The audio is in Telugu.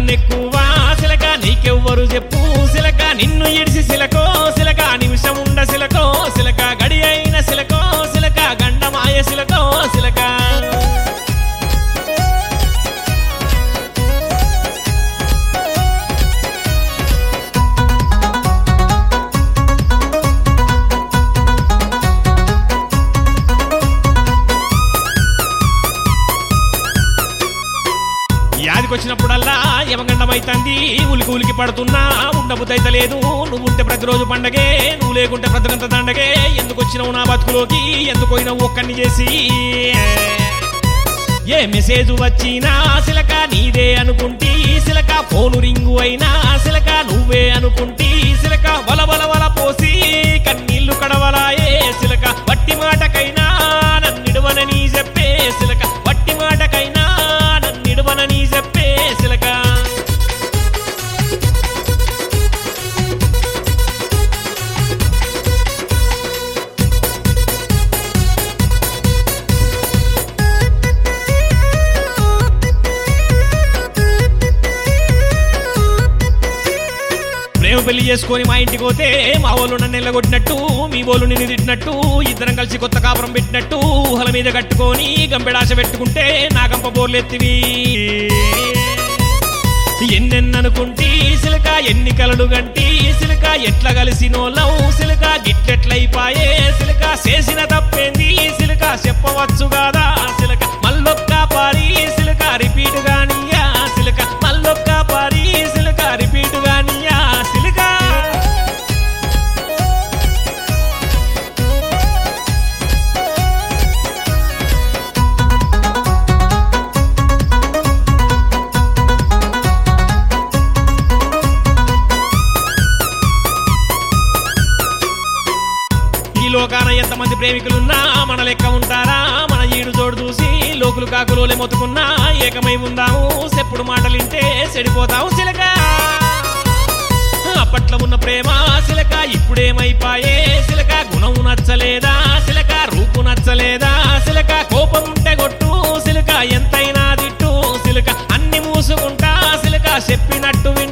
నన్నెక్కువా సిలక నీకెవ్వరు చెప్పు సిలక నిన్ను ఇడిసి సిలకో సిలక నిమిషం ఉండ సిలకో సిలక గడి అయిన సిలకో సిలక గండమాయ సిలకో సిలక యాదికొచ్చినప్పుడల్లా యమగండమైతంది ఉలికి ఉలికి పడుతున్నా ఉండబుద్దైతలేదు నువ్వుంటే ప్రతిరోజు పండగే నువ్వు లేకుంటే ప్రతిగంత దండగే ఎందుకు వచ్చినావు నా బతుకులోకి ఎందుకు పోయినావు ఒక్కడిని చేసి ఏ మెసేజ్ వచ్చినా సిలక నీదే అనుకుంటీ సిలక ఫోను రింగు అయినా సిలక నువ్వే అనుకుంటీ సిలక వల వల వల పోసి కన్నీళ్లు కడవలాయే సిలక వట్టి మాటకైనా నన్నిడవనని చెప్పే సిలక వట్టి మాటకైనా నన్నిడవనని చెప్పే సిలక ప్రేమ పెళ్లి చేసుకొని మా ఇంటికి పోతే మా వాళ్ళు నన్ను ఎల్లగొట్టినట్టు మీ వాళ్ళు నిన్ను తిట్టినట్టు ఇద్దరం కలిసి కొత్త కాపురం పెట్టినట్టు ఊహల మీద కట్టుకొని గంపెడాశ పెట్టుకుంటే నా గంప బోర్లెత్తివి ఎన్నెన్ననుకుంటీ సిలక ఎన్ని కలడు గంటి సిలక ఎట్ల కలిసినోళ్ళం సిలక గిట్టెట్లయిపాయే సిలక చేసిన తప్పేంది సిలక చెప్పవచ్చు కాదా సిలక మల్లొక్క పారి సిలక రిపీట్ గానియా సిలక మల్లొక్క పారి సిలక రిపీట్ గానియా సిలక ఈ లోకాన ఎంతమంది ప్రేమికులున్నా మన లెక్క ఉంటారా మన ఈడు జోడు చూసి లోకులు కాకులోలే మొత్తుకున్నా ఏకమై ఉందాము చెప్పుడు మాటలింటే చెడిపోతాము సిలక అప్పట్లో ఉన్న ప్రేమ సిలక ఇప్పుడేమైపాయే సిలక గుణం నచ్చలేదా సిలక రూపు నచ్చలేదా సిలక కోపం ఉంటే కొట్టు సిలక ఎంతైనా తిట్టు సిలక అన్ని మూసుకుంటా సిలక చెప్పినట్టు వింటూ